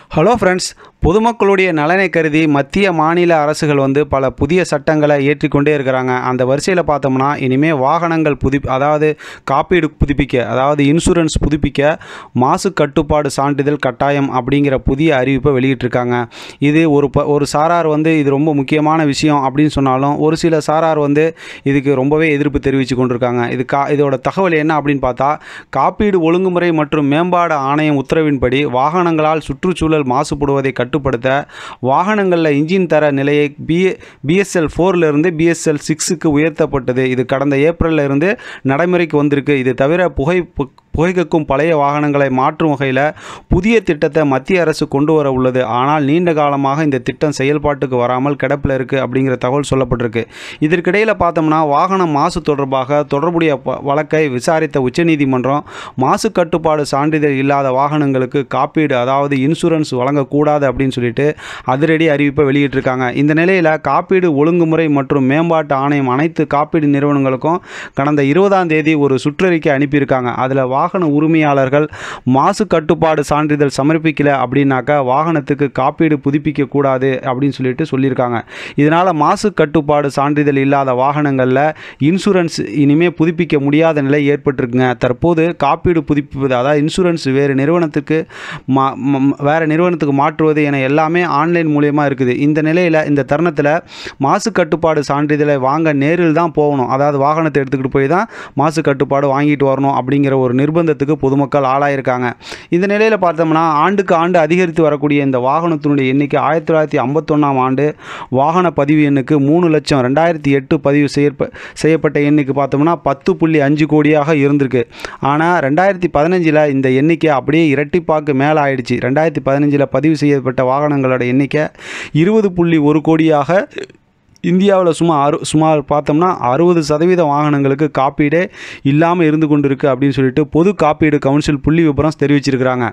hello friends பொதுமக்களுடைய நலனை கருதி மத்திய மாநில அரசுகள் வந்து பல புதிய சட்டங்களை ஏற்றிக்கொண்டே இருக்கிறாங்க அந்த வரிசையில் பார்த்தோம்னா இனிமேல் வாகனங்கள் புதி அதாவது காப்பீடு புதுப்பிக்க அதாவது இன்சூரன்ஸ் புதுப்பிக்க மாசு கட்டுப்பாடு சான்றிதழ் கட்டாயம் அப்படிங்கிற புதிய அறிவிப்பை வெளியிட்டிருக்காங்க இது ஒரு ப ஒரு சாரார் வந்து இது ரொம்ப முக்கியமான விஷயம் அப்படின்னு சொன்னாலும் ஒரு சில சாரார் வந்து இதுக்கு ரொம்பவே எதிர்ப்பு தெரிவித்து கொண்டிருக்காங்க இது கா இதோட தகவல் என்ன அப்படின்னு பார்த்தா காப்பீடு ஒழுங்குமுறை மற்றும் மேம்பாடு ஆணையம் உத்தரவின்படி வாகனங்களால் சுற்றுச்சூழல் மாசுபடுவதை கட்டுப்படுத்த வாகனங்களில் இன்ஜின் தர நிலையை பி பிஎஸ்எல் ஃபோர்லேருந்து பிஎஸ்எல் சிக்ஸுக்கு உயர்த்தப்பட்டது இது கடந்த ஏப்ரல்ல இருந்து நடைமுறைக்கு வந்திருக்கு இது தவிர புகை பு- புகைக்கும் பழைய வாகனங்களை மாற்றும் வகையில் புதிய திட்டத்தை மத்திய அரசு கொண்டு வர உள்ளது ஆனால் நீண்ட காலமாக இந்த திட்டம் செயல்பாட்டுக்கு வராமல் கிடப்பில் இருக்குது அப்படிங்கிற தகவல் சொல்லப்பட்டிருக்கு இதற்கிடையில் பார்த்தோம்னா வாகன மாசு தொடர்பாக தொடர்புடைய ப- வழக்கை விசாரித்த உச்சநீதிமன்றம் மாசு கட்டுப்பாடு சான்றிதழ் இல்லாத வாகனங்களுக்கு காப்பீடு அதாவது இன்சூரன்ஸ் வழங்கக்கூடாது அப்படின்னு சொல்லிட்டு அதிரடி அறிவிப்பை வெளியிட்டிருக்காங்க இந்த நிலையில் காப்பீடு ஒழுங்குமுறை மற்றும் மேம்பாட்டு ஆணையம் அனைத்து காப்பீடு நிறுவனங்களுக்கும் கடந்த இருபதாம் தேதி ஒரு சுற்றறிக்கை அனுப்பியிருக்காங்க அதில் வாகன உரிமையாளர்கள் மாசு கட்டுப்பாடு சான்றிதழ் சமர்ப்பிக்கல அப்படின்னாக்கா வாகனத்துக்கு காப்பீடு புதுப்பிக்க கூடாது அப்படின்னு சொல்லிட்டு சொல்லியிருக்காங்க இதனால் மாசு கட்டுப்பாடு சான்றிதழ் இல்லாத வாகனங்களில் இன்சூரன்ஸ் இனிமேல் புதுப்பிக்க முடியாத நிலை ஏற்பட்டிருக்குங்க தற்போது காப்பீடு புதுப்பிப்பது அதாவது இன்சூரன்ஸ் வேறு நிறுவனத்துக்கு மா ம- ம- வேறு நிறுவனத்துக்கு மாற்றுவது என எல்லாமே ஆன்லைன் மூலியமா இருக்குது இந்த நிலையில் இந்த தருணத்தில் மாசு கட்டுப்பாடு சான்றிதழை வாங்க நேரில் தான் போகணும் அதாவது வாகனத்தை எடுத்துக்கிட்டு போய் தான் மாசு கட்டுப்பாடு வாங்கிட்டு வரணும் அப்படிங்கிற ஒரு நிர்பந்தத்துக்கு பொதுமக்கள் ஆளாயிருக்காங்க இந்த நிலையில் பார்த்தோம்னா ஆண்டுக்கு ஆண்டு அதிகரித்து வரக்கூடிய இந்த வாகனத்தினுடைய எண்ணிக்கை ஆயிரத்தி தொள்ளாயிரத்தி ஐம்பத்தொன்னாம் ஆண்டு வாகன பதிவு எண்ணுக்கு மூணு லட்சம் ரெண்டாயிரத்தி எட்டு பதிவு செய்யப்ப செய்யப்பட்ட எண்ணிக்கை பார்த்தோம்னா பத்து புள்ளி அஞ்சு கோடியாக இருந்திருக்கு ஆனால் ரெண்டாயிரத்தி பதினஞ்சில் இந்த எண்ணிக்கை அப்படியே இரட்டிப்பாக்கு மேலே ஆயிடுச்சு ரெண்டாயிரத்தி பதினஞ்சில் பதிவு செய்யப்பட்ட வாகனங்களோட எண்ணிக்கை இருபது புள்ளி ஒரு கோடியாக இந்தியாவில் சுமார் அறு சுமார் பார்த்தோம்னா அறுபது சதவீத வாகனங்களுக்கு காப்பீடே இல்லாமல் இருந்து கொண்டு இருக்கு அப்படின்னு சொல்லிட்டு பொது காப்பீடு கவுன்சில் புள்ளி விபரம் தெரிவிச்சிருக்கிறாங்க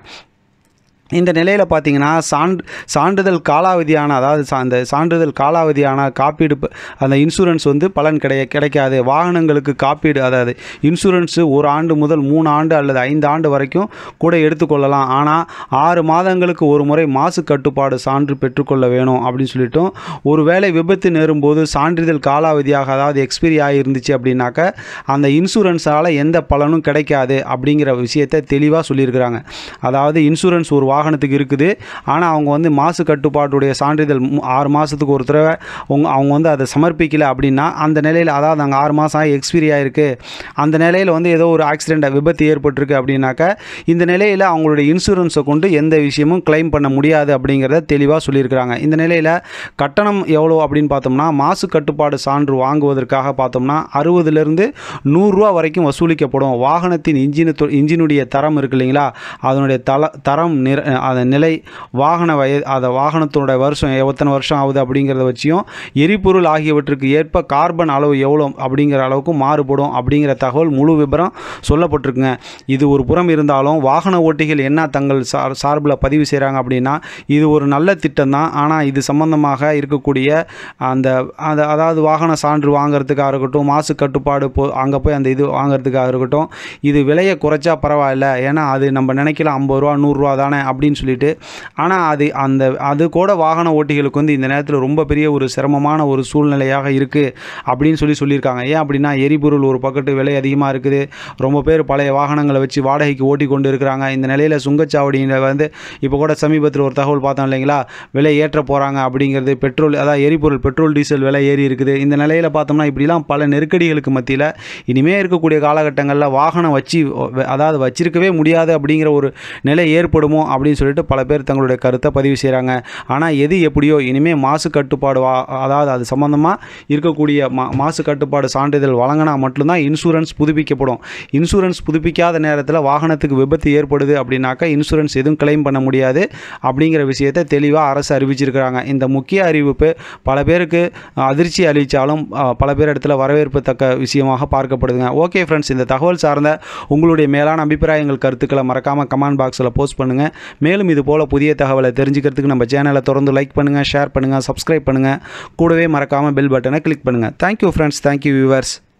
இந்த நிலையில் பார்த்தீங்கன்னா சான்று சான்றிதழ் காலாவதியான அதாவது சா- அந்த சான்றிதழ் காலாவதியான காப்பீடு ப- அந்த இன்சூரன்ஸ் வந்து பலன் கிடை கிடைக்காது வாகனங்களுக்கு காப்பீடு அதாவது இன்சூரன்ஸு ஒரு ஆண்டு முதல் மூணு ஆண்டு அல்லது ஐந்து ஆண்டு வரைக்கும் கூட எடுத்துக்கொள்ளலாம் ஆனால் ஆறு மாதங்களுக்கு ஒரு முறை மாசு கட்டுப்பாடு சான்று பெற்றுக்கொள்ள வேணும் அப்படின்னு சொல்லிட்டும் ஒருவேளை விபத்து நேரும்போது சான்றிதழ் காலாவதியாக அதாவது எக்ஸ்பைரி ஆகியிருந்துச்சு அப்படின்னாக்க அந்த இன்சூரன்ஸால் எந்த பலனும் கிடைக்காது அப்படிங்கிற விஷயத்தை தெளிவாக சொல்லியிருக்கிறாங்க அதாவது இன்சூரன்ஸ் ஒரு வாகனத்துக்கு இருக்குது ஆனால் அவங்க வந்து மாசு கட்டுப்பாட்டுடைய சான்றிதழ் மு- ஆறு மாதத்துக்கு ஒரு தடவை உங்க அவங்க வந்து அதை சமர்ப்பிக்கல அப்படின்னா அந்த நிலையில் அதாவது அங்கே ஆறு மாதம் ஆகி எக்ஸ்பீரி ஆயிருக்கு அந்த நிலையில் வந்து ஏதோ ஒரு ஆக்சிடெண்ட் விபத்து ஏற்பட்டிருக்கு அப்படின்னாக்க இந்த நிலையில் அவங்களுடைய இன்சூரன்ஸை கொண்டு எந்த விஷயமும் கிளைம் பண்ண முடியாது அப்படிங்கிறத தெளிவாக சொல்லியிருக்கிறாங்க இந்த நிலையில் கட்டணம் எவ்வளோ அப்படின்னு பார்த்தோம்னா மாசு கட்டுப்பாடு சான்று வாங்குவதற்காக பார்த்தோம்னா அறுபதுலேருந்து நூறுரூவா வரைக்கும் வசூலிக்கப்படும் வாகனத்தின் இன்ஜினு இன்ஜினுடைய தரம் இருக்கு இல்லைங்களா அதனுடைய தல தரம் நிற அதன் நிலை வாகன வய அதை வாகனத்தினுடைய வருஷம் எத்தனை வருஷம் ஆகுது அப்படிங்கிறத வச்சியும் எரிபொருள் ஆகியவற்றுக்கு ஏற்ப கார்பன் அளவு எவ்வளோ அப்படிங்கிற அளவுக்கு மாறுபடும் அப்படிங்கிற தகவல் முழு விபரம் சொல்லப்பட்டிருக்குங்க இது ஒரு புறம் இருந்தாலும் வாகன ஓட்டிகள் என்ன தங்கள் சார் சார்பில் பதிவு செய்கிறாங்க அப்படின்னா இது ஒரு நல்ல திட்டம் தான் ஆனால் இது சம்பந்தமாக இருக்கக்கூடிய அந்த அந்த அதாவது வாகன சான்று வாங்குறதுக்காக இருக்கட்டும் மாசு கட்டுப்பாடு போ அங்கே போய் அந்த இது வாங்குறதுக்காக இருக்கட்டும் இது விலையை குறைச்சா பரவாயில்ல ஏன்னா அது நம்ம நினைக்கலாம் ஐம்பது ரூபா நூறுரூவா தானே அப்படின்னு சொல்லிட்டு ஆனால் அது அந்த அது கூட வாகன ஓட்டிகளுக்கு வந்து இந்த நேரத்தில் ரொம்ப பெரிய ஒரு சிரமமான ஒரு சூழ்நிலையாக இருக்குது அப்படின்னு சொல்லி சொல்லியிருக்காங்க ஏன் அப்படின்னா எரிபொருள் ஒரு பக்கத்து விலை அதிகமாக இருக்குது ரொம்ப பேர் பழைய வாகனங்களை வச்சு வாடகைக்கு ஓட்டி கொண்டு இருக்கிறாங்க இந்த நிலையில் சுங்கச்சாவடியில் வந்து இப்போ கூட சமீபத்தில் ஒரு தகவல் பார்த்தோம் இல்லைங்களா விலை ஏற்ற போகிறாங்க அப்படிங்கிறது பெட்ரோல் அதாவது எரிபொருள் பெட்ரோல் டீசல் விலை ஏறி இருக்குது இந்த நிலையில் பார்த்தோம்னா இப்படிலாம் பல நெருக்கடிகளுக்கு மத்தியில் இனிமே இருக்கக்கூடிய காலகட்டங்களில் வாகனம் வச்சு அதாவது வச்சிருக்கவே முடியாது அப்படிங்கிற ஒரு நிலை ஏற்படுமோ அப்படின்னு சொல்லிட்டு பல பேர் தங்களுடைய கருத்தை பதிவு செய்கிறாங்க ஆனால் எது எப்படியோ இனிமேல் மாசு கட்டுப்பாடு வா அதாவது அது சம்மந்தமாக இருக்கக்கூடிய மா மாசு கட்டுப்பாடு சான்றிதழ் வழங்கினா மட்டும்தான் இன்சூரன்ஸ் புதுப்பிக்கப்படும் இன்சூரன்ஸ் புதுப்பிக்காத நேரத்தில் வாகனத்துக்கு விபத்து ஏற்படுது அப்படின்னாக்கா இன்சூரன்ஸ் எதுவும் கிளைம் பண்ண முடியாது அப்படிங்கிற விஷயத்தை தெளிவாக அரசு அறிவிச்சிருக்கிறாங்க இந்த முக்கிய அறிவிப்பு பல பேருக்கு அதிர்ச்சி அளித்தாலும் பல பேர் இடத்துல வரவேற்பு தக்க விஷயமாக பார்க்கப்படுதுங்க ஓகே ஃப்ரெண்ட்ஸ் இந்த தகவல் சார்ந்த உங்களுடைய மேலான அபிப்பிராயங்கள் கருத்துக்களை மறக்காமல் கமெண்ட் பாக்ஸில் போஸ்ட் பண்ணுங்கள் மேலும் இது போல் புதிய தகவலை தெரிஞ்சுக்கிறதுக்கு நம்ம சேனலை தொடர்ந்து லைக் பண்ணுங்கள் ஷேர் பண்ணுங்கள் சப்ஸ்கிரைப் பண்ணுங்கள் கூடவே மறக்காமல் பெல் பட்டனை கிளிக் பண்ணுங்கள் தேங்க்யூ ஃப்ரெண்ட்ஸ் தேங்க்யூ வியூவர்ஸ்